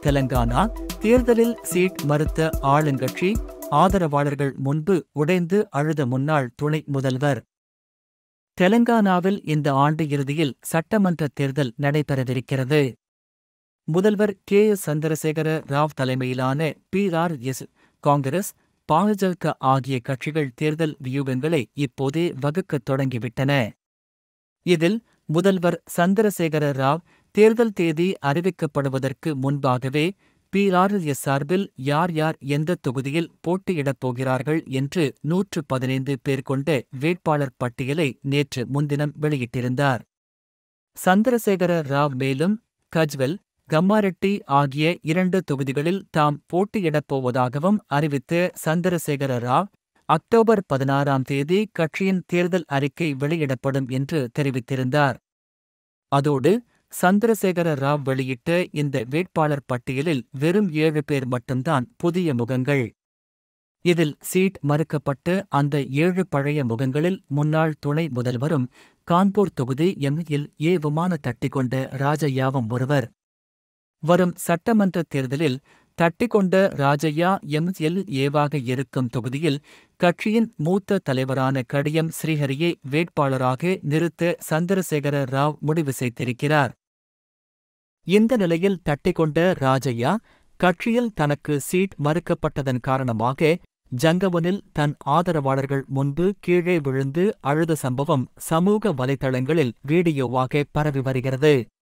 தெலங்கானா தேர்தலில் சீட் மறுத்த ஆளுங்கட்சி ஆதரவாளர்கள் முன்பு உடைந்து அழுத முன்னாள் துணை முதல்வர் தெலங்கானாவில் இந்த ஆண்டு இறுதியில் சட்டமன்ற தேர்தல் நடைபெறவிருக்கிறது முதல்வர் கே எஸ் சந்திரசேகர ராவ் தலைமையிலான பி ஆர் எஸ் காங்கிரஸ் பாஜக ஆகிய கட்சிகள் தேர்தல் வியூகங்களை இப்போதே வகுக்கத் தொடங்கிவிட்டன இதில் முதல்வர் சந்திரசேகர ராவ் தேர்தல் தேதி அறிவிக்கப்படுவதற்கு முன்பாகவே பிஆர்எஸ் சார்பில் யார் யார் எந்த தொகுதியில் போட்டியிடப் போகிறார்கள் என்று நூற்று பதினைந்து பேர் கொண்ட வேட்பாளர் பட்டியலை நேற்று முன்தினம் வெளியிட்டிருந்தார் சந்திரசேகர ராவ் மேலும் கஜ்வெல் கம்மாரெட்டி ஆகிய இரண்டு தொகுதிகளில் தாம் போட்டியிடப் போவதாகவும் அறிவித்த சந்திரசேகர ராவ் அக்டோபர் பதினாறாம் தேதி கட்சியின் தேர்தல் அறிக்கை வெளியிடப்படும் என்று தெரிவித்திருந்தார் அதோடு சந்திரசேகர ராவ் வெளியிட்ட இந்த வேட்பாளர் பட்டியலில் வெறும் ஏழு பேர் மட்டும்தான் புதிய முகங்கள் இதில் சீட் மறுக்கப்பட்டு அந்த ஏழு பழைய முகங்களில் முன்னாள் துணை முதல்வரும் கான்பூர் தொகுதி எம்எல் ஏ விமான தட்டிக்கொண்ட ராஜையாவும் ஒருவர் வரும் சட்டமன்ற தேர்தலில் தட்டிக்கொண்ட ராஜையா எம்எல் ஏவாக இருக்கும் தொகுதியில் கட்சியின் மூத்த தலைவரான கடியம் ஸ்ரீஹரியை வேட்பாளராக நிறுத்த சந்திரசேகர ராவ் முடிவு செய்திருக்கிறார் இந்த நிலையில் தட்டிக்கொண்ட ராஜையா கட்சியில் தனக்கு சீட் மறுக்கப்பட்டதன் காரணமாக ஜங்கவனில் தன் ஆதரவாளர்கள் முன்பு கீழே விழுந்து அழுத சம்பவம் சமூக வலைதளங்களில் வீடியோவாக பரவி வருகிறது